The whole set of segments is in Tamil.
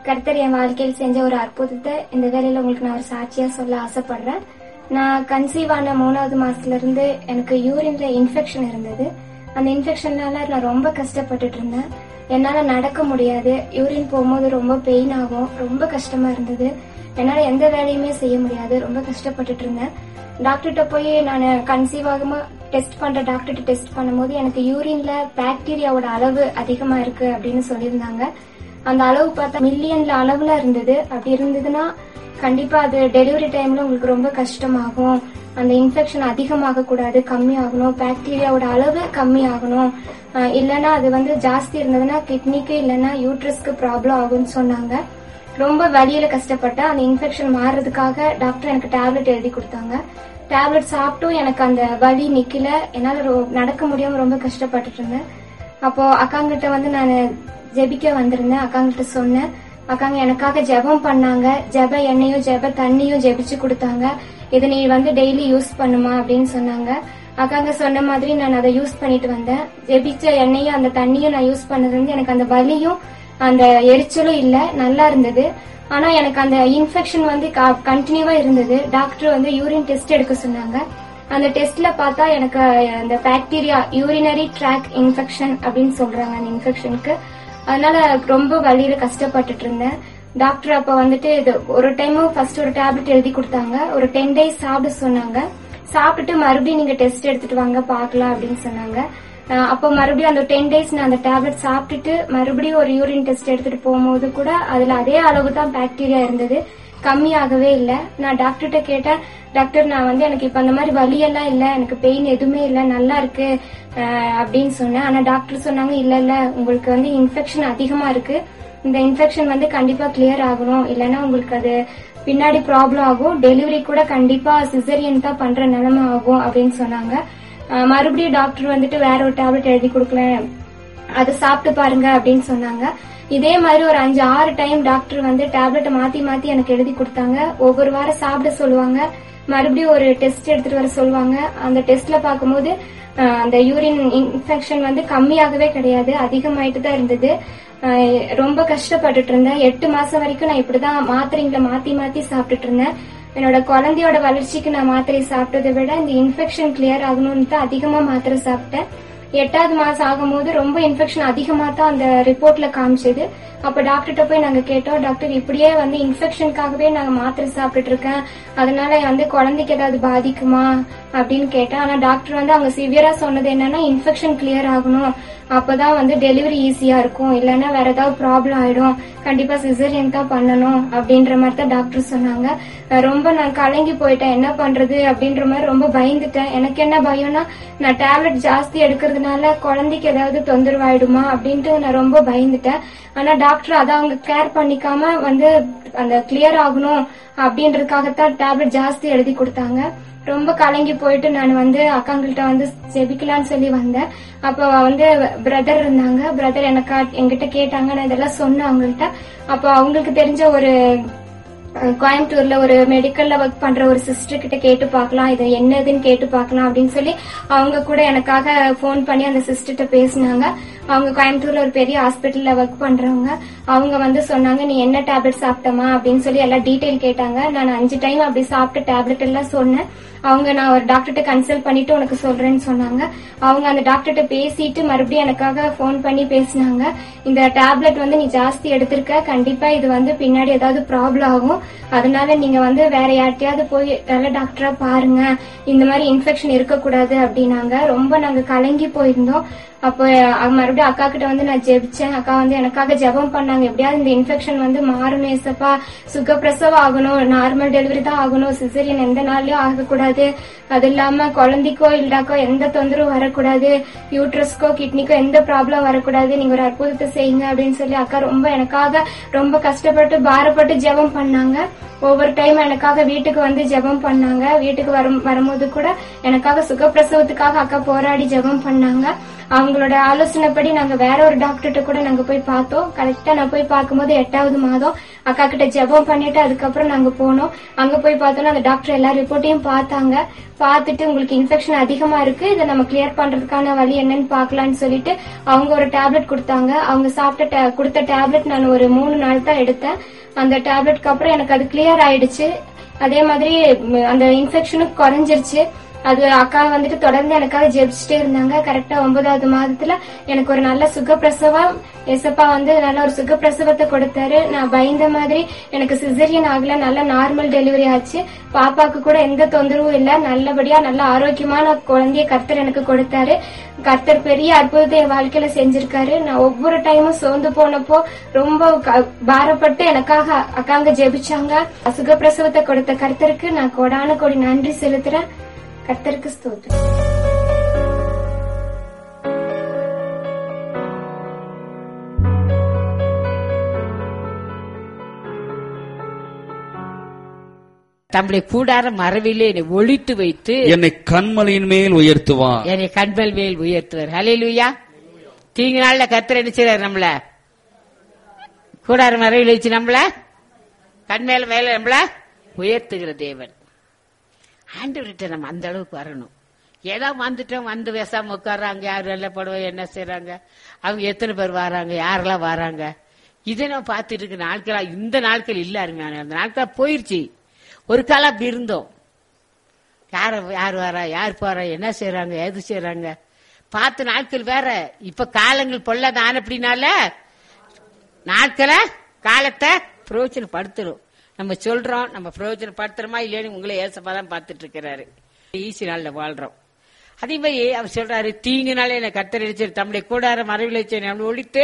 கர்த்தர் என் வாழ்க்கையில் செஞ்ச ஒரு அற்புதத்தை இந்த வேலையில உங்களுக்கு நான் ஒரு சாட்சியா சொல்ல ஆசைப்படுறேன் நான் கன்சீவ் ஆன மூணாவது மாசத்துல இருந்து எனக்கு யூரின்ல இன்ஃபெக்ஷன் இருந்தது அந்த இன்ஃபெக்ஷன்னால நான் ரொம்ப கஷ்டப்பட்டுட்டு இருந்தேன் என்னால நடக்க முடியாது யூரின் போகும்போது ரொம்ப பெயின் ஆகும் ரொம்ப கஷ்டமா இருந்தது என்னால எந்த வேலையுமே செய்ய முடியாது ரொம்ப கஷ்டப்பட்டுட்டு இருந்தேன் டாக்டர்கிட்ட போய் நான் கன்சீவ் ஆகாம டெஸ்ட் பண்ற டாக்டர்கிட்ட டெஸ்ட் பண்ணும்போது எனக்கு யூரின்ல பாக்டீரியாவோட அளவு அதிகமா இருக்கு அப்படின்னு சொல்லியிருந்தாங்க அந்த அளவு பார்த்தா மில்லியன்ல அளவுல இருந்தது அப்படி இருந்ததுன்னா கண்டிப்பா அது டெலிவரி டைம்ல உங்களுக்கு ரொம்ப கஷ்டமாகும் அந்த இன்ஃபெக்ஷன் அதிகமாக கூடாது கம்மி ஆகணும் பாக்டீரியாவோட அளவு கம்மி ஆகணும் அஹ் இல்லைன்னா அது வந்து ஜாஸ்தி இருந்ததுன்னா கிட்னிக்கு இல்லைன்னா யூட்ரஸ்க்கு ப்ராப்ளம் ஆகும்னு சொன்னாங்க ரொம்ப வலியில கஷ்டப்பட்டேன் அந்த இன்ஃபெக்ஷன் மாறுறதுக்காக டாக்டர் எனக்கு டேப்லெட் எழுதி கொடுத்தாங்க டேப்லெட் சாப்பிட்டும் எனக்கு அந்த வலி நிக்கல என்னால ரொ- நடக்க முடியாம ரொம்ப கஷ்டப்பட்டுட்டு இருந்தேன் அப்போ அக்காங்கிட்ட வந்து நான் ஜெபிக்க வந்திருந்தேன் அக்காங்கிட்ட சொன்னேன் அக்காங்க எனக்காக ஜெபம் பண்ணாங்க ஜெப எண்ணெயும் ஜெப தண்ணியும் ஜெபிச்சு கொடுத்தாங்க இதை நீ வந்து டெய்லி யூஸ் பண்ணுமா அப்படின்னு சொன்னாங்க அக்காங்க சொன்ன மாதிரி நான் அதை யூஸ் பண்ணிட்டு வந்தேன் ஜெபிச்ச எண்ணெயும் அந்த தண்ணியும் நான் யூஸ் பண்ணது வந்து எனக்கு அந்த வலியும் அந்த எரிச்சலும் இல்ல நல்லா இருந்தது ஆனா எனக்கு அந்த இன்ஃபெக்ஷன் வந்து கண்டினியூவா இருந்தது டாக்டர் வந்து யூரின் டெஸ்ட் எடுக்க சொன்னாங்க அந்த டெஸ்ட்ல பார்த்தா எனக்கு அந்த பாக்டீரியா யூரினரி ட்ராக் இன்ஃபெக்ஷன் அப்படின்னு சொல்றாங்க அந்த இன்ஃபெக்ஷனுக்கு அதனால ரொம்ப வலியில கஷ்டப்பட்டுட்டு இருந்தேன் டாக்டர் அப்ப வந்துட்டு இது ஒரு டைமும் ஃபர்ஸ்ட் ஒரு டேப்லெட் எழுதி கொடுத்தாங்க ஒரு டென் டேஸ் சாப்பிட சொன்னாங்க சாப்பிட்டுட்டு மறுபடியும் நீங்க டெஸ்ட் எடுத்துட்டு வாங்க பார்க்கலாம் அப்படின்னு சொன்னாங்க அஹ் அப்போ மறுபடியும் அந்த டென் டேஸ் நான் அந்த டேப்லெட் சாப்பிட்டுட்டு மறுபடியும் ஒரு யூரின் டெஸ்ட் எடுத்துட்டு போகும்போது கூட அதுல அதே அளவு தான் பாக்டீரியா இருந்தது கம்மியாகவே இல்ல நான் டாக்டர்கிட்ட கேட்டேன் டாக்டர் நான் வந்து எனக்கு இப்ப அந்த மாதிரி வலியெல்லாம் இல்ல எனக்கு பெயின் எதுவுமே இல்ல நல்லா இருக்கு அஹ் அப்படின்னு சொன்னேன் ஆனா டாக்டர் சொன்னாங்க இல்ல இல்ல உங்களுக்கு வந்து இன்ஃபெக்ஷன் அதிகமா இருக்கு இந்த இன்ஃபெக்ஷன் வந்து கண்டிப்பா கிளியர் ஆகணும் இல்லைன்னா உங்களுக்கு அது பின்னாடி ப்ராப்ளம் ஆகும் டெலிவரி கூட கண்டிப்பா சிசரியன் தான் பண்ற நிலைமை ஆகும் அப்படின்னு சொன்னாங்க அஹ் மறுபடியும் டாக்டர் வந்துட்டு வேற ஒரு டேப்லெட் எழுதி கொடுக்கல அதை சாப்பிட்டு பாருங்க அப்படின்னு சொன்னாங்க இதே மாதிரி ஒரு அஞ்சு ஆறு டைம் டாக்டர் வந்து டேப்லெட்டை மாத்தி மாத்தி எனக்கு எழுதி கொடுத்தாங்க ஒவ்வொரு வாரம் சாப்பிட சொல்லுவாங்க மறுபடியும் ஒரு டெஸ்ட் எடுத்துட்டு வர சொல்லுவாங்க அந்த டெஸ்ட்ல பார்க்கும்போது அஹ், அந்த யூரின் இன்ஃபெக்ஷன் வந்து கம்மியாகவே கிடையாது அதிகமாயிட்டு தான் இருந்தது அஹ், ரொம்ப கஷ்டப்பட்டுட்டு இருந்தேன் எட்டு மாசம் வரைக்கும் நான் இப்படிதான் மாத்திரைங்களை மாத்தி மாத்தி சாப்பிட்டுட்டு இருந்தேன் என்னோட குழந்தையோட வளர்ச்சிக்கு நான் மாத்திரை சாப்பிட்டதை விட இந்த இன்ஃபெக்ஷன் கிளியர் ஆகணும்னு தான் அதிகமா மாத்திரை சாப்பிட்டேன் எட்டாவது மாசம் ஆகும்போது ரொம்ப இன்ஃபெக்ஷன் அதிகமா தான் அந்த ரிப்போர்ட்ல காமிச்சது அப்ப டாக்டர்கிட்ட போய் நாங்க கேட்டோம் டாக்டர் இப்படியே வந்து இன்ஃபெக்ஷனுக்காகவே நாங்க மாத்திரை சாப்பிட்டுட்டு இருக்கேன் அதனால வந்து குழந்தைக்கு ஏதாவது பாதிக்குமா அப்படின்னு கேட்டேன் ஆனா டாக்டர் வந்து அவங்க சிவியரா சொன்னது என்னன்னா இன்ஃபெக்ஷன் கிளியர் ஆகணும் அப்பதான் வந்து டெலிவரி ஈஸியா இருக்கும் இல்லைன்னா வேற ஏதாவது ப்ராப்ளம் ஆயிடும் கண்டிப்பா சிசரியன் தான் பண்ணணும் அப்படின்ற மாதிரி தான் டாக்டர் சொன்னாங்க அஹ் ரொம்ப நான் கலங்கி போயிட்டேன் என்ன பண்றது அப்படின்ற மாதிரி ரொம்ப பயந்துட்டேன் எனக்கு என்ன பயம்னா நான் டேப்லெட் ஜாஸ்தி எடுக்கிறதுனால குழந்தைக்கு ஏதாவது தொந்தரவாயிடுமா அப்படின்ட்டு நான் ரொம்ப பயந்துட்டேன் ஆனா டாக்டர் அதை அவங்க கேர் பண்ணிக்காம வந்து அந்த கிளியர் ஆகணும் அப்படின்றதுக்காகத்தான் டேப்லெட் ஜாஸ்தி எழுதி கொடுத்தாங்க ரொம்ப கலங்கி போயிட்டு நான் வந்து அக்காங்கள்ட்ட வந்து ஜெபிக்கலாம்னு சொல்லி வந்தேன் அப்ப வந்து பிரதர் இருந்தாங்க பிரதர் எனக்கு என்கிட்ட கேட்டாங்க நான் இதெல்லாம் சொன்னேன் அவங்கள்ட்ட அப்ப அவங்களுக்கு தெரிஞ்ச ஒரு அஹ், கோயம்புத்தூர்ல ஒரு மெடிக்கல்ல ஒர்க் பண்ற ஒரு சிஸ்டர் கிட்ட கேட்டு பார்க்கலாம் இது என்னதுன்னு கேட்டு பார்க்கலாம் அப்படின்னு சொல்லி அவங்க கூட எனக்காக ஃபோன் பண்ணி அந்த சிஸ்டர்கிட்ட பேசினாங்க அவங்க கோயம்புத்தூர்ல ஒரு பெரிய ஹாஸ்பிட்டல்ல ஒர்க் பண்றவங்க அவங்க வந்து சொன்னாங்க நீ என்ன டேப்லெட் சாப்பிட்டமா அப்படின்னு சொல்லி எல்லாம் டீடைல் கேட்டாங்க நான் அஞ்சு டைம் அப்படி சாப்பிட்ட டேப்லெட் எல்லாம் சொன்னேன் அவங்க நான் ஒரு டாக்டர்கிட்ட கன்சல்ட் பண்ணிட்டு உனக்கு சொல்றேன்னு சொன்னாங்க அவங்க அந்த டாக்டர்கிட்ட பேசிட்டு மறுபடியும் எனக்காக ஃபோன் பண்ணி பேசினாங்க இந்த டேப்லெட் வந்து நீ ஜாஸ்தி எடுத்திருக்க கண்டிப்பா இது வந்து பின்னாடி ஏதாவது ப்ராப்ளம் ஆகும் அதனால நீங்க வந்து வேற யார்கிட்டயாவது போய் நல்ல டாக்டரா பாருங்க இந்த மாதிரி இன்ஃபெக்ஷன் இருக்கக்கூடாது அப்படின்னாங்க ரொம்ப நாங்க கலங்கி போயிருந்தோம் அப்போ அஹ், மறுபடியும் அக்கா கிட்ட வந்து நான் ஜெபிச்சேன் அக்கா வந்து எனக்காக ஜெபம் பண்ணாங்க எப்படியாவது இந்த இன்ஃபெக்ஷன் வந்து மாறணும் ஏசப்பா சுகப்பிரசவம் ஆகணும் நார்மல் டெலிவரி தான் ஆகணும் சிசரியன் எந்த நாள்லயும் ஆகக்கூடாது அது இல்லாம குழந்தைக்கோ இல்லடாக்கோ எந்த தொந்தரவும் வரக்கூடாது யூட்ரஸ்க்கோ கிட்னிக்கோ எந்த ப்ராப்ளம் வரக்கூடாது நீங்க ஒரு அற்புதத்தை செய்யுங்க அப்படின்னு சொல்லி அக்கா ரொம்ப எனக்காக ரொம்ப கஷ்டப்பட்டு பாரப்பட்டு ஜெபம் பண்ணாங்க ஒவ்வொரு டைம் எனக்காக வீட்டுக்கு வந்து ஜெபம் பண்ணாங்க வீட்டுக்கு வரும் வரும்போது கூட எனக்காக சுகப்பிரசவத்துக்காக அக்கா போராடி ஜெபம் பண்ணாங்க அவங்களோட ஆலோசனைப்படி நாங்க வேற ஒரு டாக்டர்கிட்ட கூட நாங்க போய் பார்த்தோம் கரெக்டா நான் போய் பார்க்கும்போது எட்டாவது மாதம் அக்கா கிட்ட ஜெபம் பண்ணிட்டு அதுக்கப்புறம் நாங்க போனோம் அங்க போய் பார்த்தோம்னா அந்த டாக்டர் எல்லா ரிப்போர்ட்டையும் பார்த்தாங்க பார்த்துட்டு உங்களுக்கு இன்ஃபெக்ஷன் அதிகமா இருக்கு இதை நம்ம கிளியர் பண்றதுக்கான வழி என்னன்னு பார்க்கலாம்னு சொல்லிட்டு அவங்க ஒரு டேப்லெட் கொடுத்தாங்க அவங்க சாப்பிட்ட ta- கொடுத்த டேப்லெட் நான் ஒரு மூணு நாள் தான் எடுத்தேன் அந்த டேப்லெட்க்கு அப்புறம் எனக்கு அது கிளியர் ஆயிடுச்சு அதே மாதிரி ம், அந்த இன்ஃபெக்ஷனும் குறைஞ்சிருச்சு அது அக்கா வந்துட்டு தொடர்ந்து எனக்காக ஜெபிச்சுட்டே இருந்தாங்க கரெக்டா ஒன்பதாவது மாதத்துல எனக்கு ஒரு நல்ல சுகப்பிரசவம் எசப்பா வந்து நல்ல ஒரு சுகப்பிரசவத்தை கொடுத்தாரு நான் பயந்த மாதிரி எனக்கு சிசரியன் ஆகல நல்ல நார்மல் டெலிவரி ஆச்சு பாப்பாக்கு கூட எந்த தொந்தரவும் இல்ல நல்லபடியா நல்ல ஆரோக்கியமான குழந்தைய கர்த்தர் எனக்கு கொடுத்தாரு கர்த்தர் பெரிய அற்புதத்தை என் வாழ்க்கையில செஞ்சிருக்காரு நான் ஒவ்வொரு டைமும் சோர்ந்து போனப்போ ரொம்ப க- பாரப்பட்டு எனக்காக அக்காங்க ஜெபிச்சாங்க சுகப்பிரசவத்தை கொடுத்த கர்த்தருக்கு நான் கோடான கோடி நன்றி செலுத்துறேன் கர்த்தருக்கு ஸ்தோத்திரம் தம்முடைய கூடார மரபிலே என்னை ஒழித்து வைத்து என்னை கண்மலையின் மேல் உயர்த்துவார் என்னை கண்மல் மேல் உயர்த்துவார் ஹalleluya தீங்கு நாள்ல கர்த்தர் என்ன செய்றாரு நம்மள கூடார மரபில் வச்சு நம்மள கண்மேல மேல நம்மள உயர்த்துகிற தேவன் ஆண்டவர்கிட்ட நம்ம அந்த அளவுக்கு வரணும் ஏதோ வந்துட்டோம் வந்து பேசாம உட்கார்றாங்க யார் நல்ல படுவோம் என்ன செய்றாங்க அவங்க எத்தனை பேர் வராங்க யாரெல்லாம் வராங்க இதை நம்ம பார்த்துட்டு இருக்க நாட்களா இந்த நாட்கள் இல்ல அருமையான அந்த நாட்கள் போயிருச்சு ஒரு காலம் அப்படி இருந்தோம் யார யார் வரா யார் போறா என்ன செய்றாங்க எது செய்றாங்க பார்த்த நாட்கள் வேற இப்ப காலங்கள் பொல்லாத ஆன அப்படின்னால நாட்களை காலத்தை பிரயோஜனப்படுத்தணும் நம்ம சொல்றோம் நம்ம பிரயோஜனப்படுத்துறோமா இல்லைன்னு உங்களை ஏசப்பா தான் பார்த்துட்டு இருக்கிறாரு ஈஸி நாள்ல வாழ்றோம் அதே மாதிரி அவர் சொல்றாரு தீங்குனாலே என்ன கத்தர் அடிச்சு தம்முடைய கூடார மறைவில் வச்சு நம்மளை ஒழித்து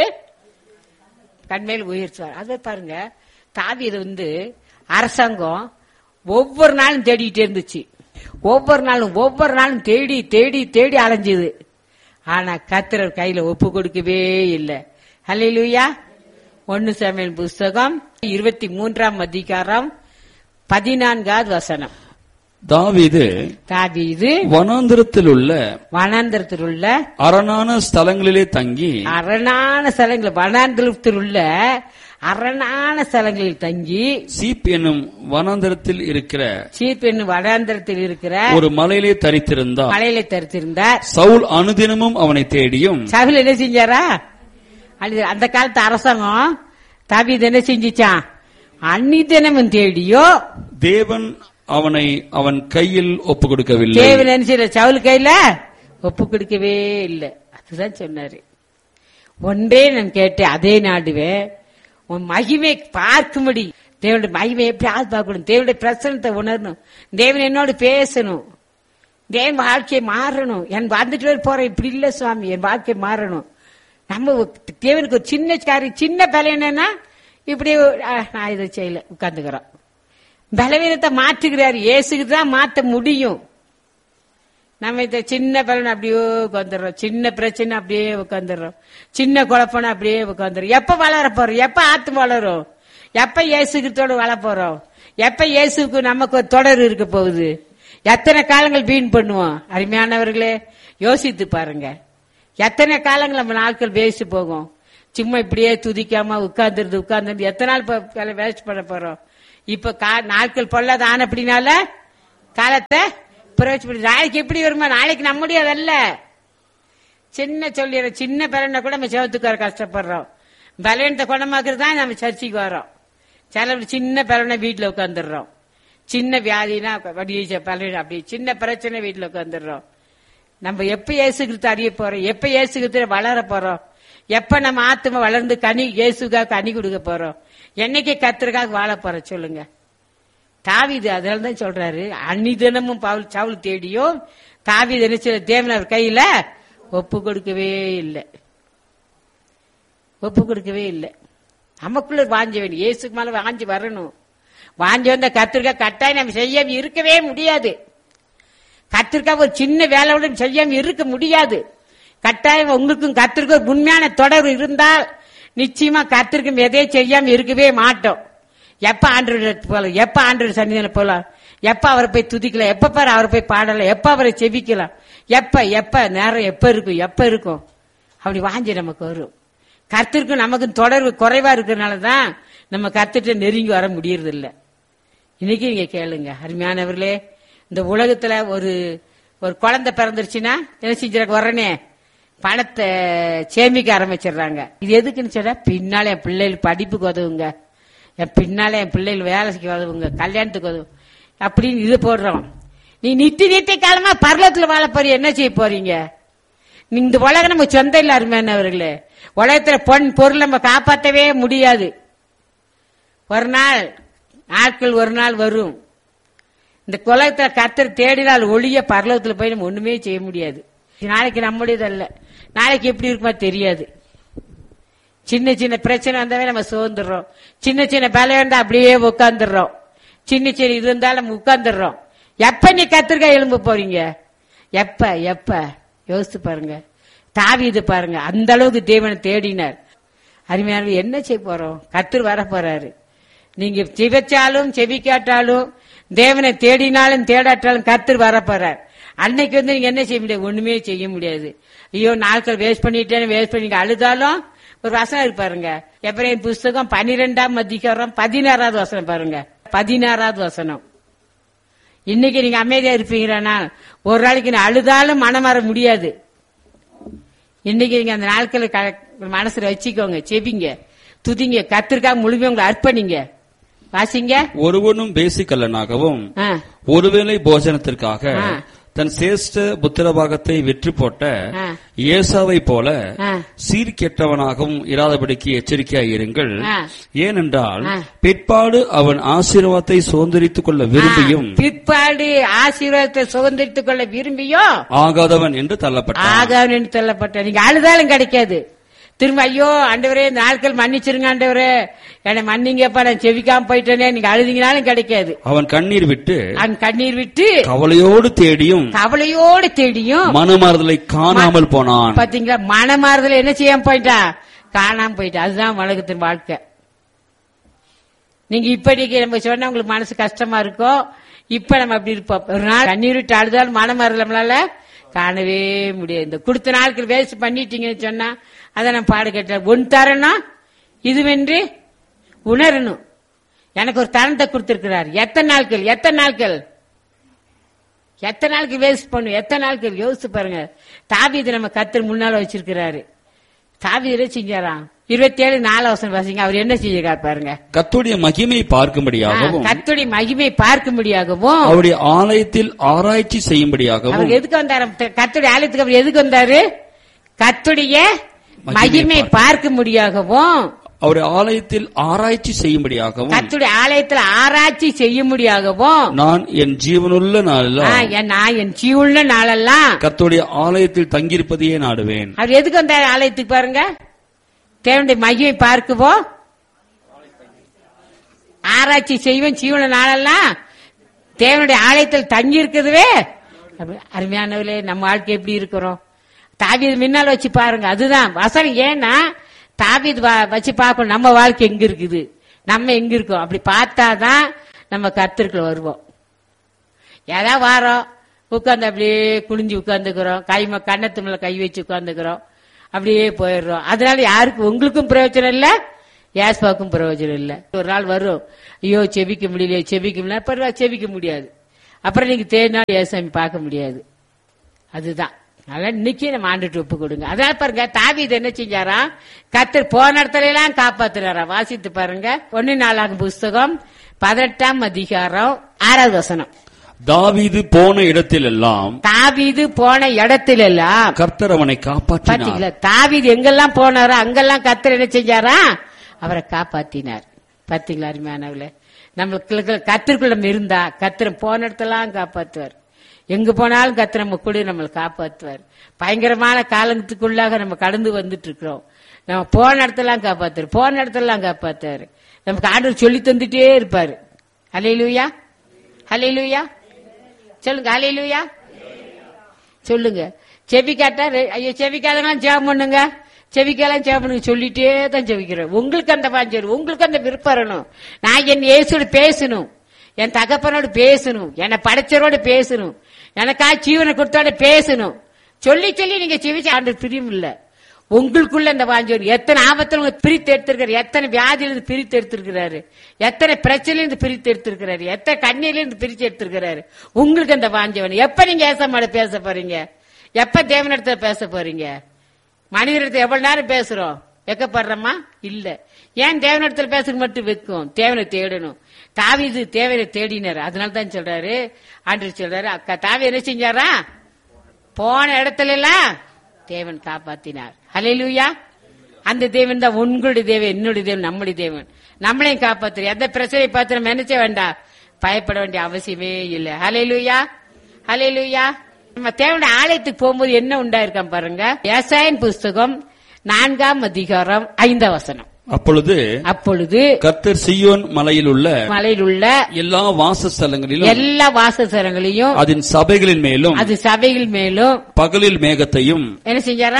கண்மேல் உயர்த்துவார் அதை பாருங்க தாவீது வந்து அரசாங்கம் ஒவ்வொரு நாளும் தேடிட்டே இருந்துச்சு ஒவ்வொரு நாளும் ஒவ்வொரு நாளும் தேடி தேடி தேடி அலைஞ்சுது ஆனா கத்திரர் கையில ஒப்பு கொடுக்கவே இல்லை ஹalleluya ஒன்னு சமையல் புஸ்தகம் இருபத்தி மூன்றாம் அதிகாரம் பதினான்காவது வசனம் தாவீது தாவீது வனாந்திரத்தில் உள்ள வனாந்திரத்தில் உள்ள அரணான ஸ்தலங்களிலே தங்கி அரணான ஸ்தலங்கள் வனாந்திரத்தில் உள்ள அரணான ஸ்தலங்களில் தங்கி சீப் என்னும் வனாந்திரத்தில் இருக்கிற சீப் என்னும் வனாந்திரத்தில் இருக்கிற ஒரு மலையிலே தரித்திருந்தார் மலையில தரித்திருந்தார் சவுல் அனுதினமும் அவனை தேடியும் சவுல் என்ன செஞ்சாரா அழுது- அந்த காலத்து அரசாங்கம் தாவீது என்ன செஞ்சுச்சான் அன்னிதினமும் தேடியோ தேவன் அவனை அவன் கையில் ஒப்பு கொடுக்கவில்லை தேவன் என்ன செய்யல சவுல் கையில ஒப்பு கொடுக்கவே இல்லை அதுதான் சொன்னாரு ஒன்றே நான் கேட்டேன் அதே நாடுவேன் உன் மகிமை பார்க்கும்படி தேவனுடைய மகிமை எப்படி ஆள் பார்க்கணும் தேவனுடைய பிரசனத்தை உணரணும் தேவன் என்னோடு பேசணும் தேவன் வாழ்க்கை மாறணும் என் வந்துட்டு போறேன் இப்படி இல்ல சுவாமி என் வாழ்க்கை மாறணும் நம்ம தேவனுக்கு ஒரு சின்ன காரியம் சின்ன பலம் என்னன்னா இப்படி அஹ், நான் இதை செய்யல உட்கார்ந்துக்கிறோம் பலவீனத்தை மாற்றுகிறார் இயேசுக்கு தான் மாத்த முடியும் நம்ம இந்த சின்ன பலன் அப்படியே உட்காந்துடுறோம் சின்ன பிரச்சனை அப்படியே உட்காந்துடுறோம் சின்ன குழப்பம் அப்படியே உட்காந்துரும் எப்ப வளர போறோம் எப்ப ஆத்து வளரும் எப்ப இயேசுக்கிறதோட வளர போறோம் எப்ப இயேசுக்கு நமக்கு ஒரு தொடர் இருக்க போகுது எத்தனை காலங்கள் வீண் பண்ணுவோம் அருமையானவர்களே யோசித்து பாருங்க எத்தனை காலங்கள் நம்ம நாட்கள் வேஸ்ட் போகும் சும்மா இப்படியே துதிக்காம உட்கார்ந்துருது உட்கார்ந்து எத்தனை நாள் வேஸ்ட் பண்ண போறோம் இப்ப கா- நாட்கள் பொல்லாத ஆன அப்படின்னால காலத்தை பிரயோஜனப்படி நாளைக்கு எப்படி வருமா நாளைக்கு நம்முடைய அதல்ல சின்ன சொல்லிடுறோம் சின்ன பலனை கூட நம்ம செவத்துக்கு வர கஷ்டப்படுறோம் பலவீனத்தை குணமாக்குறது தான் நம்ம சர்ச்சைக்கு வரோம் சில சின்ன பலனை வீட்டுல உட்காந்துடுறோம் சின்ன வியாதினா அப்படியே பலவீனம் அப்படி சின்ன பிரச்சனை வீட்டுல உட்காந்துடுறோம் நம்ம எப்ப இயேசுகிட்டு அறிய போறோம் எப்ப இயேசுகிட்டு வளர போறோம் எப்ப நம்ம ஆத்மா வளர்ந்து கனி இயேசுக்காக கனி கொடுக்க போறோம் என்னைக்கு கத்திரக்காக வாழ போறோம் சொல்லுங்க தாவீது அதனால தான் சொல்றாரு அன்னிதினமும் பவுல் சவுல் தேடியோ தாவீது என்ன செய்யல தேவன் அவர் கையில ஒப்பு கொடுக்கவே இல்லை ஒப்பு கொடுக்கவே இல்லை நமக்குள்ள வாஞ்ச வேணும் இயேசுக்கு மேல வாஞ்சி வரணும் வாஞ்சி வந்த கத்திரிக்காய் கட்டாயம் நம்ம செய்யாம இருக்கவே முடியாது கத்திரிக்காய் ஒரு சின்ன வேலையோட செய்யாம இருக்க முடியாது கட்டாயம் உங்களுக்கும் கத்திரிக்க ஒரு உண்மையான தொடர்பு இருந்தால் நிச்சயமா கத்திரிக்கும் எதையும் செய்யாம இருக்கவே மாட்டோம் எப்ப ஆண்டு போலாம் எப்ப ஆண்டு சன்னிதான போலாம் எப்ப அவரை போய் துதிக்கலாம் எப்ப பாரு அவரை போய் பாடலாம் எப்ப அவரை செவிக்கலாம் எப்ப எப்ப நேரம் எப்ப இருக்கும் எப்ப இருக்கும் அப்படி வாஞ்சி நமக்கு வரும் கர்த்தருக்கும் நமக்கும் தொடர்பு குறைவா இருக்கிறதுனால தான் நம்ம கர்த்தர்ட்ட நெருங்கி வர முடியறது இல்ல இன்னைக்கு நீங்க கேளுங்க அருமையானவர்களே இந்த உலகத்துல ஒரு ஒரு குழந்தை பிறந்துருச்சுன்னா என்ன செஞ்சிருக்க உடனே பணத்தை சேமிக்க ஆரம்பிச்சிடுறாங்க இது எதுக்குன்னு சொன்னா பின்னால என் பிள்ளைகள் படிப்புக்கு உதவுங்க என் பின்னால என் பிள்ளைகள் வேலைக்கு உதவுங்க கல்யாணத்துக்கு உதவும் அப்படின்னு இது போடுறோம் நீ நித்தி நித்தி காலமா பர்லத்துல வாழ போறீங்க என்ன செய்ய போறீங்க நீ இந்த உலகம் நம்ம சொந்த இல்ல அருமையானவர்களே உலகத்துல பொன் பொருள் நம்ம காப்பாற்றவே முடியாது ஒரு நாள் நாட்கள் ஒரு நாள் வரும் இந்த குலத்துல கர்த்தர் தேடினால் ஒளிய பரலோகத்துல போய் நம்ம ஒண்ணுமே செய்ய முடியாது நாளைக்கு நம்முடையது அல்ல நாளைக்கு எப்படி இருக்குமா தெரியாது சின்ன சின்ன பிரச்சனை வந்தாவே நம்ம சோர்ந்துடுறோம் சின்ன சின்ன பலம் இருந்தா அப்படியே உட்காந்துடுறோம் சின்ன சின்ன இது இருந்தாலும் நம்ம உட்காந்துடுறோம் எப்ப நீ கத்திரிக்காய் எலும்ப போறீங்க எப்ப எப்ப யோசித்து பாருங்க தாவி இது பாருங்க அந்த அளவுக்கு தேவனை தேடினார் அருமையான என்ன செய்ய போறோம் கத்தர் வர போறாரு நீங்க செவிச்சாலும் செவிக்காட்டாலும் தேவனை தேடினாலும் தேடாட்டாலும் கத்தர் வர போறார் அன்னைக்கு வந்து நீங்க என்ன செய்ய முடியாது ஒண்ணுமே செய்ய முடியாது ஐயோ நாட்கள் வேஸ்ட் பண்ணிட்டேன்னு வேஸ்ட் பண்ணி அழுதாலும் ஒரு வசனம் இருக்கு பாருங்க எப்ரேம் புஸ்தகம் பனிரெண்டாம் அதிகாரம் பதினாறாவது வசனம் பாருங்க பதினாறாவது வசனம் இன்னைக்கு நீங்க அமைதியா இருப்பீங்கன்னா ஒரு நாளைக்கு நான் அழுதாலும் மனம் வர முடியாது இன்னைக்கு நீங்க அந்த நாட்களை க- மனசுல வச்சுக்கோங்க செபிங்க துதிங்க கத்திற்காக முழுமையா உங்களை அர்ப்பணிங்க வாசிங்க ஒருவனும் பேசிக்கல்லனாகவும் ஆ, ஒருவேளை போஜனத்திற்காக ஆ. தன் சிரேஷ்ட புத்திரபாகத்தை விற்று போட்ட ஆ. ஏசாவை போல ஆ. சீர்கெட்டவனாகவும் இராதபடிக்கு எச்சரிக்கையாய் இருங்கள் ஆ. ஏனென்றால் ஆ. பிற்பாடு அவன் ஆசீர்வாதத்தை சுதந்திரித்துக் கொள்ள விரும்பியும் ஆ, பிற்பாடு ஆசீர்வாதத்தை சுதந்திரித்துக் கொள்ள விரும்பியோ ஆகாதவன் என்று தள்ளப்பட்டான் ஆகான்னு சொல்லப்பட்ட நீங்க அழுதாலும் கிடைக்காது திரும்ப ஐயோ ஆண்டவரே இந்த நாட்கள் மன்னிச்சிருங்க ஆண்டவரே என்னை மன்னிங்கப்பா நான் செவிக்காம போயிட்டேனே நீங்க அழுதிங்கனாலும் கிடைக்காது அவன் கண்ணீர் விட்டு அங்க கண்ணீர் விட்டு கவலையோடு தேடியும் கவலையோடு தேடியும் மனமாறுதலை காணாமல் போனான் பாத்தீங்களா மனமாறுதல என்ன செய்யாம போயிட்டா காணாம போயிட்டா அதுதான் உலகத்தின் வாழ்க்கை நீங்க இப்படிக்கு நம்ம சொன்னா உங்களுக்கு மனசு கஷ்டமா இருக்கும் இப்ப நம்ம அப்படி இருப்போம் ஒரு நாள் கண்ணீர் விட்டு அழுதாலும் மனமாறுதல் நம்மளால காணவே முடியாது இந்த கொடுத்த நாட்கள் வேஸ்ட் பண்ணிட்டீங்கன்னு சொன்னா அதை நான் பாடு கேட்டேன் ஒன் தரணும் இதுவென்று உணரணும் எனக்கு ஒரு தரத்தை கொடுத்திருக்கிறார் எத்தனை நாட்கள் எத்தனை நாட்கள் எத்தனை நாளுக்கு வேஸ்ட் பண்ணும் எத்தனை நாளுக்கு யோசிச்சு பாருங்க தாவீது நம்ம கத்தர் முன்னால வச்சிருக்கிறாரு தாவீது செஞ்சாராம் இருபத்தி ஏழு நாலு வருஷம் வாசிங்க அவர் என்ன செஞ்சிருக்காரு பாருங்க கத்துடைய மகிமை பார்க்கும்படியாகவும் கத்துடைய மகிமை பார்க்கும்படியாகவும் அவருடைய ஆலயத்தில் ஆராய்ச்சி செய்யும்படியாகவும் அவர் எதுக்கு வந்தாரு கத்துடைய ஆலயத்துக்கு அவர் எதுக்கு வந்தாரு கத்துடைய மகிமை மகிமை பார்க்கும்படியாகவும் அவருடைய ஆலயத்தில் ஆராய்ச்சி செய்யும்படியாகவும் கத்துடைய ஆலயத்துல ஆராய்ச்சி செய்யும்படியாகவும் நான் என் ஜீவனுள்ள நாளெல்லாம் ஆ, என் நான் என் ஜீவுள்ள நாளெல்லாம் கர்த்தருடைய ஆலயத்தில் தங்கியிருப்பதையே நாடுவேன் அவர் எதுக்கு வந்தாரு ஆலயத்துக்கு பாருங்க தேவனுடைய மகிமை பார்க்குவோம் ஆராய்ச்சி செய்வோம் ஜீவன நாளெல்லாம் தேவனுடைய ஆலயத்தில் தங்கி இருக்குதுவே அருமையானவர்களே நம்ம வாழ்க்கை எப்படி இருக்கிறோம் தாவீது முன்னால் வச்சு பாருங்க அதுதான் வசனம் ஏன்னா தாவீது வ- வச்சு பார்க்கணும் நம்ம வாழ்க்கை எங்க இருக்குது நம்ம எங்க இருக்கோம் அப்படி பார்த்தாதான் நம்ம கத்திற்குள்ள வருவோம் ஏதாவது வாரோம் உட்காந்து அப்படியே குனிஞ்சு உட்காந்துக்கிறோம் கை ம- கன்னத்து மேல கை வச்சு உட்காந்துக்கிறோம் அப்படியே போயிடுறோம் அதனால யாருக்கும் உங்களுக்கும் பிரயோஜனம் இல்ல யாஸ்பாவுக்கும் பிரயோஜனம் இல்ல ஒரு நாள் வரும் ஐயோ செபிக்க முடியல செபிக்க முடியல அப்புறம் செபிக்க முடியாது அப்புறம் நீங்க தேடினாலும் ஏசாமி பார்க்க முடியாது அதுதான் அதனால இன்னைக்கு நம்ம ஆண்டுட்டு ஒப்பு கொடுங்க அதனால பாருங்க தாவீது என்ன செஞ்சாரா கத்தர் போன இடத்துல எல்லாம் காப்பாத்துறாரா வாசித்து பாருங்க ஒன்னு நாளாகும் புஸ்தகம் பதினெட்டாம் அதிகாரம் ஆறாவது வசனம் தாவீது போன இடத்திலெல்லாம் தாவீது போன இடத்துல எல்லாம் கர்த்தர் அவனை காப்பாற்றினார் பாத்தீங்களா தாவீது எங்கெல்லாம் போனாரோ அங்கெல்லாம் கத்தர் என்ன செஞ்சாரா அவரை காப்பாத்தினார் பாத்தீங்களா அருமையானவர்களே நம்மளுக்கு கத்திற்குள்ள நம்ம இருந்தா கத்திர போன இடத்தெல்லாம் காப்பாத்துவார் எங்க போனாலும் கத்திர நம்ம கூட நம்மளை காப்பாத்துவார் பயங்கரமான காலத்துக்குள்ளாக நம்ம கடந்து வந்துட்டு இருக்கிறோம் நம்ம போன இடத்தெல்லாம் காப்பாத்துவார் போன இடத்தெல்லாம் காப்பாத்துவார் நமக்கு ஆண்டவர் சொல்லி தந்துட்டே இருப்பாரு அலையிலுயா அலையிலுயா சொல்லுங்க அலையிலுயா சொல்லுங்க செவிக்காட்டா ரெ- ஐயோ செவிக்காதெல்லாம் ஜெபம் பண்ணுங்க செவிக்கெல்லாம் ஜெபம் பண்ணுங்க சொல்லிட்டே தான் செவிக்கிறேன் உங்களுக்கு அந்த பாஞ்சல் உங்களுக்கு அந்த விருப்பம் வரணும் நான் என் இயேசோட பேசணும் என் தகப்பனோடு பேசணும் என்னை படைச்சரோட பேசணும் எனக்கா ஜீவனை கொடுத்தோட பேசணும் சொல்லி சொல்லி நீங்க செவிச்சு ஆண்டு பிரியும் இல்ல உங்களுக்குள்ள இந்த வாஞ்சவர் எத்தனை ஆபத்துல உங்களை பிரித்து எடுத்திருக்காரு எத்தனை வியாதியிலிருந்து பிரித்து எடுத்திருக்கிறாரு எத்தனை பிரச்சனையிலிருந்து பிரித்து எடுத்திருக்கிறாரு எத்தனை கண்ணீர்லேருந்து பிரித்து எடுத்திருக்கிறாரு உங்களுக்கு அந்த வாஞ்சவன் எப்ப நீங்க ஏசமாட பேச போறீங்க எப்ப தேவனிடத்துல பேச போறீங்க மனிதர்கிட்ட எவ்வளவு நேரம் பேசுறோம் வெக்கப்படுறோமா இல்ல ஏன் தேவனிடத்துல பேசுறது மட்டும் வைக்கும் தேவனை தேடணும் தாவீது தேவனை தேடினார் அதனால தான் சொல்றாரு ஆண்டு சொல்றாரு அக்கா தாவி என்ன செஞ்சாரா போன இடத்துல எல்லாம் தேவன் காப்பாத்தினார் ஹalleluya அந்த தேவன் தான் உங்களுடைய தேவன் என்னுடைய தேவன் நம்முடைய தேவன் நம்மளையும் காப்பாத்துற எந்த பிரச்சனை பார்த்து நம்ம நினைச்ச வேண்டாம் பயப்பட வேண்டிய அவசியமே இல்லை ஹalleluya ஹalleluya நம்ம தேவனுடைய ஆலயத்துக்கு போகும்போது என்ன உண்டாயிருக்கான் பாருங்க ஏசாயன் புஸ்தகம் நான்காம் அதிகாரம் ஐந்தாம் வசனம் அப்பொழுது அப்பொழுது கர்த்தர் சியோன் மலையில் உள்ள மலையில் உள்ள எல்லா வாசஸ்தலங்களிலும் எல்லா வாசஸ்தலங்களையும் அதன் சபைகளின் மேலும் அது சபைகள் மேலும் பகலில் மேகத்தையும் என்ன செஞ்சாரா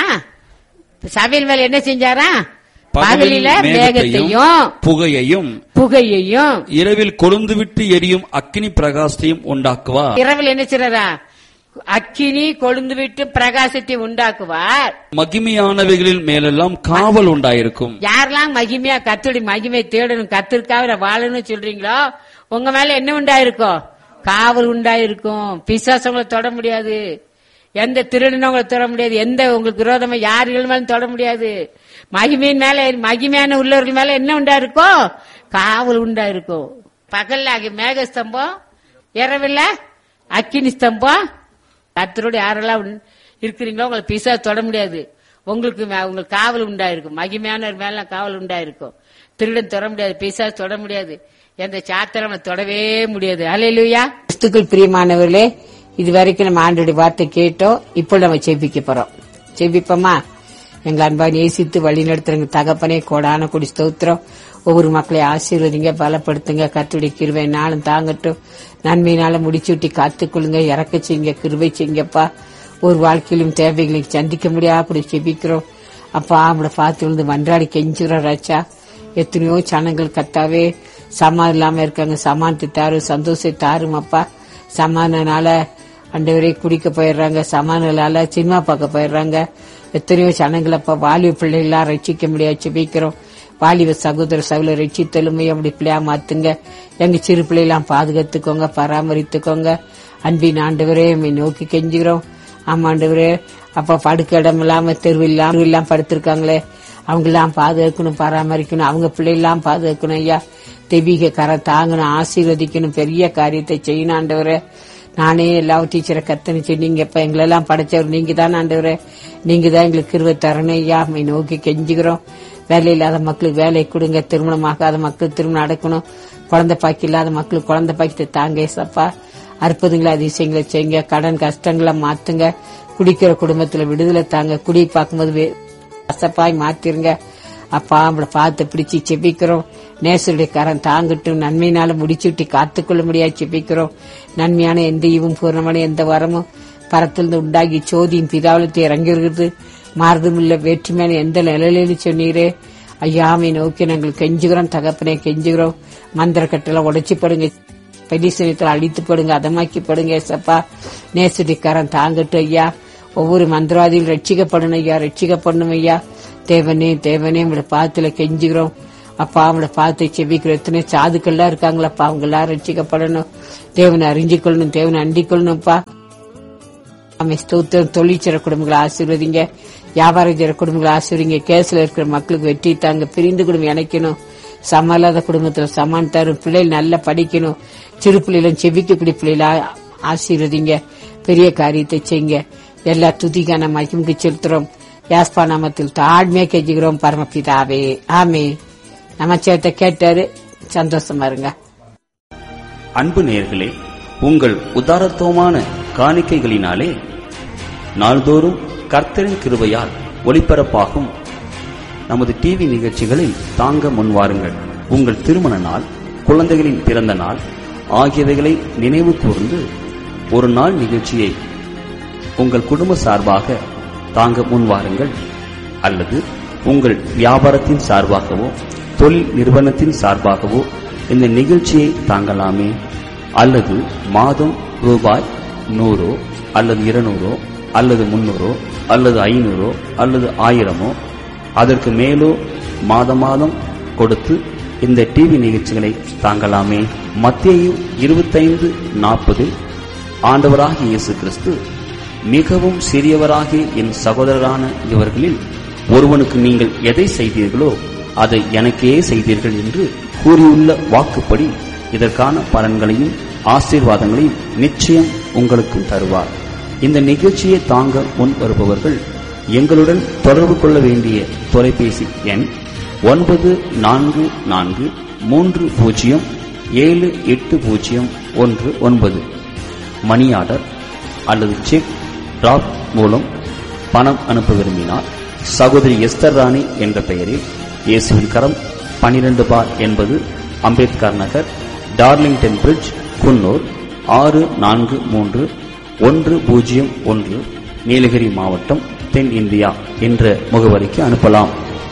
சபையில் மேல என்ன செஞ்சாரா பகலில் பகலில மேகத்தையும் புகையையும் புகையையும் இரவில் கொழுந்துவிட்டு எரியும் அக்கினி பிரகாசத்தையும் உண்டாக்குவார் இரவில் என்ன செய்றாரா அக்கினி கொழுந்து விட்டு பிரகாசத்தை உண்டாக்குவார் மகிமையானவைகளின் மேலெல்லாம் காவல் உண்டாயிருக்கும் யாரெல்லாம் மகிமையா கத்துடி மகிமை தேடணும் கத்திற்காக வாழணும்னு சொல்றீங்களோ உங்க மேல என்ன உண்டாயிருக்கும் காவல் உண்டாயிருக்கும் பிசாசங்களை தொட முடியாது எந்த திருடனவங்களை தொட முடியாது எந்த உங்களுக்கு விரோதமா யார்கள் மேலும் தொட முடியாது மகிமையின் மேல மகிமையான உள்ளவர்கள் மேல என்ன உண்டாயிருக்கும் காவல் உண்டாயிருக்கும் பகல்ல ஆகிய மேக ஸ்தம்பம் இரவில் அக்கினி ஸ்தம்பம் கத்தரோடு யாரெல்லாம் உன்- இருக்கிறீங்களோ உங்களை பிசா தொட முடியாது உங்களுக்கு மே- உங்களுக்கு காவல் உண்டாயிருக்கும் மகிமையானவர் மேல காவல் உண்டாயிருக்கும் திருடன் தொட முடியாது பிசா தொட முடியாது எந்த சாத்திரம் தொடவே முடியாது அலையிலுயா கிறிஸ்துக்கள் பிரியமானவர்களே இது வரைக்கும் நம்ம ஆண்டோடைய வார்த்தை கேட்டோம் இப்போ நம்ம செபிக்க போறோம் செபிப்போமா எங்களை அன்பா நேசித்து வழி நடத்துறங்க தகப்பனே கோடான கொடி ஸ்தோத்திரம் ஒவ்வொரு மக்களை ஆசீர்வதிங்க பலப்படுத்துங்க கத்துடைய கிருவை நாளும் தாங்கட்டும் நன்மையினால முடிச்சு விட்டு காத்துக்கொள்ளுங்க இறக்க செய்யுங்க கிருவை செய்யுங்கப்பா ஒரு வாழ்க்கையிலும் தேவைகளை சந்திக்க முடியாத செபிக்கிறோம் அப்பா அவங்கள பார்த்து விழுந்து மன்றாடி கெஞ்சுறோம் ராச்சா எத்தனையோ சனங்கள் கத்தாவே சமான் இல்லாம இருக்காங்க சமானத்தை தாரும் சந்தோஷத்தை தாரும் அப்பா சமானால அண்டவரே குடிக்க போயிடுறாங்க சமானால சினிமா பார்க்க போயிடுறாங்க எத்தனையோ சனங்கள் அப்பா வாலிப பிள்ளைகளாம் ரட்சிக்க முடியாது செபிக்கிறோம் வாலிப சகோதர சகல ரட்சித்தலுமே அப்படி பிள்ளையா மாத்துங்க எங்க சிறு பிள்ளைலாம் பாதுகாத்துக்கோங்க பராமரித்துக்கோங்க அன்பின் ஆண்டவரே உம்மை நோக்கி கெஞ்சுகிறோம் ஆமா ஆண்டவரே அப்பா படுக்க இடம் இல்லாம தெருவு இல்லாம இல்லாம படுத்திருக்காங்களே அவங்கெல்லாம் பாதுகாக்கணும் பராமரிக்கணும் அவங்க பிள்ளைலாம் பாதுகாக்கணும் ஐயா தெய்வீக கரம் தாங்கணும் ஆசீர்வதிக்கணும் பெரிய காரியத்தை செய்யணும் ஆண்டவரே நானே எல்லா டீச்சரை கத்தனை சொன்னீங்க இப்ப எங்களெல்லாம் படைச்சவர் நீங்க தான் ஆண்டவரே நீங்க தான் எங்களுக்கு கிருவை தரணும் ஐயா உம்மை நோக்கி கெஞ்சுகிறோம் வேலை இல்லாத மக்களுக்கு வேலை கொடுங்க திருமணம் ஆகாத மக்களுக்கு திருமணம் நடக்கணும் குழந்தை பாக்கி இல்லாத மக்களுக்கு குழந்தை பாக்கியத்தை தாங்க ஏசப்பா அற்புதங்களை அதிசயங்களை செய்யுங்க கடன் கஷ்டங்களை மாத்துங்க குடிக்கிற குடும்பத்துல விடுதலை தாங்க குடி பார்க்கும்போது வே- கசப்பாய் மாத்திருங்க அப்பா அவங்கள பார்த்து பிடிச்சு செபிக்கிறோம் நேசருடைய கரம் தாங்கட்டும் நன்மையினால முடிச்சுட்டு காத்துக்கொள்ள முடியாது செபிக்கிறோம் நன்மையான எந்த ஈவும் பூர்ணமான எந்த வரமும் பரத்திலிருந்து உண்டாகி சோதியின் பிதாவலத்தை இறங்கி இருக்கிறது மாறுதும் இல்ல வேற்றுமையான எந்த நிலையிலும் சொன்னீரே ஐயாமை நோக்கி நாங்கள் கெஞ்சுகிறோம் தகப்பனே கெஞ்சுகிறோம் மந்திர கட்டளை உடைச்சு படுங்க பெலிசனத்தில் அழித்து படுங்க அதமாக்கி படுங்க ஏசப்பா நேசடிக்காரன் தாங்கட்டும் ஐயா ஒவ்வொரு மந்திரவாதியும் ரட்சிக்கப்படணும் ஐயா ரட்சிக்கப்படணும் ஐயா தேவனே தேவனே உங்களை பாத்துல கெஞ்சுகிறோம் அப்பா அவங்கள பார்த்து செபிக்கிறோம் எத்தனை சாதுக்கள்லாம் இருக்காங்களப்பா அவங்க எல்லாம் ரட்சிக்கப்படணும் தேவனை அறிஞ்சு கொள்ளணும் தேவனை அண்டிக் கொள்ளணும்ப்பா ஆமை ஸ்தோத்திரம் தொழிற்சிற குடும்பங்களை ஆசீர்வதிங்க வியாபாரம் செய்யற குடும்பங்களை ஆசீர்வதிங்க கேஸ்ல இருக்கிற மக்களுக்கு வெற்றி தாங்க பிரிந்து குடும்பம் இணைக்கணும் சமல்லாத குடும்பத்துல சமான் தரும் பிள்ளைகள் நல்லா படிக்கணும் சிறு பிள்ளைகளும் செவிக்கக்கூடிய பிள்ளைகளா ஆசீர்வதிங்க பெரிய காரியத்தை செய்யுங்க எல்லா துதிக்கான மகிமுக்கு செலுத்துறோம் யாஸ்பா நாமத்தில் தாழ்மையா கெஞ்சுகிறோம் பரமபிதாவே ஆமே நமச்சேத்த கேட்டாரு சந்தோஷமா இருங்க அன்பு நேயர்களே உங்கள் உதாரத்துவமான காணிக்கைகளினாலே நாள்தோறும் கர்த்தரின் கிருபையால் ஒளிபரப்பாகும் நமது டிவி நிகழ்ச்சிகளை தாங்க முன்வாருங்கள் உங்கள் திருமண நாள் குழந்தைகளின் பிறந்த நாள் ஆகியவைகளை நினைவு கூர்ந்து ஒரு நாள் நிகழ்ச்சியை உங்கள் குடும்ப சார்பாக தாங்க முன்வாருங்கள் அல்லது உங்கள் வியாபாரத்தின் சார்பாகவோ தொழில் நிறுவனத்தின் சார்பாகவோ இந்த நிகழ்ச்சியை தாங்கலாமே அல்லது மாதம் ரூபாய் நூறோ அல்லது இருநூறோ அல்லது முன்னூறோ அல்லது ஐநூறோ அல்லது ஆயிரமோ அதற்கு மேலோ மாத மாதம் கொடுத்து இந்த டிவி நிகழ்ச்சிகளை தாங்கலாமே மத்திய இருபத்தைந்து நாற்பதில் ஆண்டவராகிய இயேசு கிறிஸ்து மிகவும் சிறியவராகிய என் சகோதரரான இவர்களில் ஒருவனுக்கு நீங்கள் எதை செய்தீர்களோ அதை எனக்கே செய்தீர்கள் என்று கூறியுள்ள வாக்குப்படி இதற்கான பலன்களையும் ஆசீர்வாதங்களையும் நிச்சயம் உங்களுக்கு தருவார் இந்த நிகழ்ச்சியை தாங்க முன் வருபவர்கள் எங்களுடன் தொடர்பு கொள்ள வேண்டிய தொலைபேசி எண் ஒன்பது நான்கு நான்கு மூன்று பூஜ்ஜியம் ஏழு எட்டு பூஜ்ஜியம் ஒன்று ஒன்பது மணி ஆர்டர் அல்லது செக் டிராப் மூலம் பணம் அனுப்ப விரும்பினார் சகோதரி எஸ்தர் ராணி என்ற பெயரில் இயேசுவின் கரம் பனிரெண்டு பார் என்பது அம்பேத்கர் நகர் டார்லிங்டன் பிரிட்ஜ் குன்னூர் ஆறு நான்கு மூன்று ஒன்று பூஜ்ஜியம் ஒன்று நீலகிரி மாவட்டம் தென் இந்தியா என்ற முகவரிக்கு அனுப்பலாம்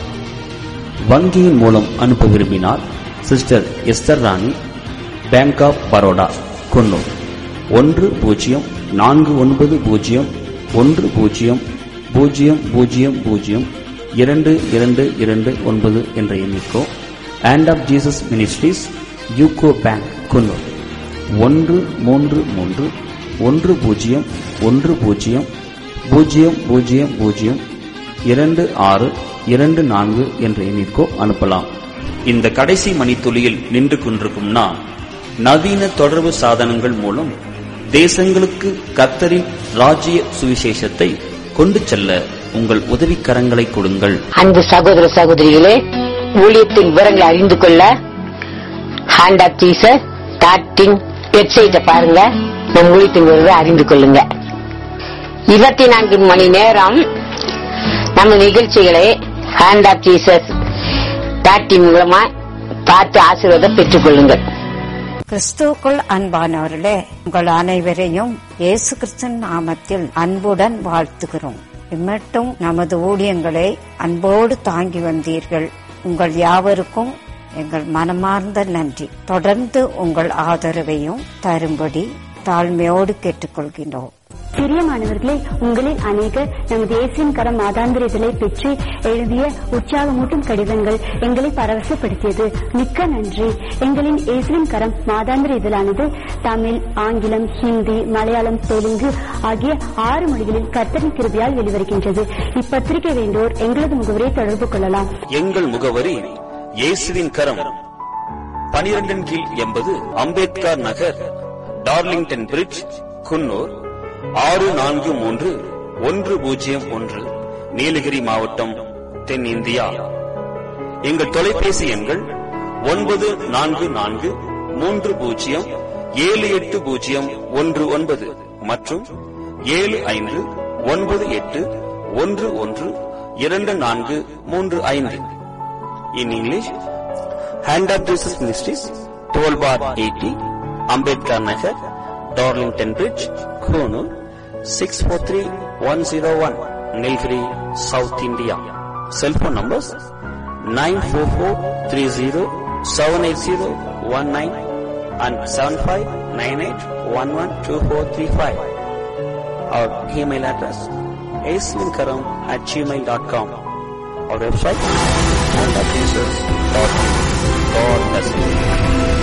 வங்கியின் மூலம் அனுப்ப விரும்பினால் sister Esther Rani bank of Baroda Coonoor ஒன்று பூஜ்ஜியம் நான்கு ஒன்பது பூஜ்ஜியம் ஒன்று பூஜ்ஜியம் பூஜ்ஜியம் பூஜ்ஜியம் பூஜ்ஜியம் இரண்டு இரண்டு இரண்டு ஒன்பது என்ற எண்ணிக்கோ hand of Jesus ministries UCO bank Coonoor ஒன்று மூன்று மூன்று ஒன்று பூஜ்ஜியம் ஒன்று பூஜ்ஜியம் பூஜ்ஜியம் பூஜ்ஜியம் பூஜ்ஜியம் இரண்டு ஆறு இரண்டு நான்கு என்ற எண்ணிற்கோ அனுப்பலாம் இந்த கடைசி மணித்துளியில் நின்று கொண்டிருக்கும் நான் நவீன தொடர்பு சாதனங்கள் மூலம் தேசங்களுக்கு கத்தரின் ராஜ்ய சுவிசேஷத்தை கொண்டு செல்ல உங்கள் உதவிக்கரங்களை கொடுங்கள் அன்பு சகோதர சகோதரிகளே ஊழியத்தின் விவரங்களை அறிந்து கொள்ள hand of Jesus dot in வெப்சைட்டை பாருங்க நம் ஊழியத்தின் விவரங்களை அறிந்து கொள்ளுங்க இருபத்தி நான்கு மணி நேரம் நம்ம நிகழ்ச்சிகளை hand of Jesus dot in மூலமா பார்த்து ஆசீர்வாதம் பெற்றுக் கொள்ளுங்கள் கிறிஸ்துவுக்குள் அன்பானவர்களே உங்கள் அனைவரையும் இயேசு கிறிஸ்தன் நாமத்தில் அன்புடன் வாழ்த்துகிறோம் இம்மட்டும் நமது ஊழியங்களை அன்போடு தாங்கி வந்தீர்கள் உங்கள் யாவருக்கும் எங்கள் மனமார்ந்த நன்றி தொடர்ந்து உங்கள் ஆதரவையும் தரும்படி தாழ்மையோடு கேட்டுக்கொள்கின்றோம் பிரியமானவர்களே உங்களில் அநேகர் நமது இயேசுவின் கரம் மாதாந்திர இதழை பெற்று எழுதிய உற்சாகமூட்டும் கடிதங்கள் எங்களை பரவசப்படுத்தியது மிக்க நன்றி எங்களின் இயேசுவின் கரம் மாதாந்திர இதழானது தமிழ் ஆங்கிலம் ஹிந்தி மலையாளம் தெலுங்கு ஆகிய ஆறு மொழிகளில் கர்த்தரின் கிருபியால் வெளிவருகின்றது இப்பத்திரிகை வேண்டோர் எங்களது முகவரை தொடர்பு கொள்ளலாம் எங்கள் முகவரி இயேசுவின் கரம் பனிரெண்டின் கீழ் எண்பது அம்பேத்கர் நகர் டார்லிங்டன் பிரிட்ஜ் குன்னூர் ஆறு நான்கு மூன்று ஒன்று பூஜ்ஜியம் ஒன்று நீலகிரி மாவட்டம் தென் இந்தியா எங்கள் தொலைபேசி எண்கள் ஒன்பது நான்கு நான்கு மூன்று பூஜ்ஜியம் ஏழு எட்டு பூஜ்ஜியம் ஒன்று ஒன்பது மற்றும் ஏழு ஐந்து ஒன்பது எட்டு ஒன்று ஒன்று இரண்டு நான்கு மூன்று ஐந்து in English hand of Jesus ministries twelve bar eighty Ambedkar Nagar Darlington bridge Coonoor six four three one zero one Nilgiri south India cellphone numbers nine four four three zero seven eight zero one nine and seven five nine eight one one two four three five our email address ஏஸ்லின்கரம் at Gmail dot com our website and at Jesus.in. God bless you.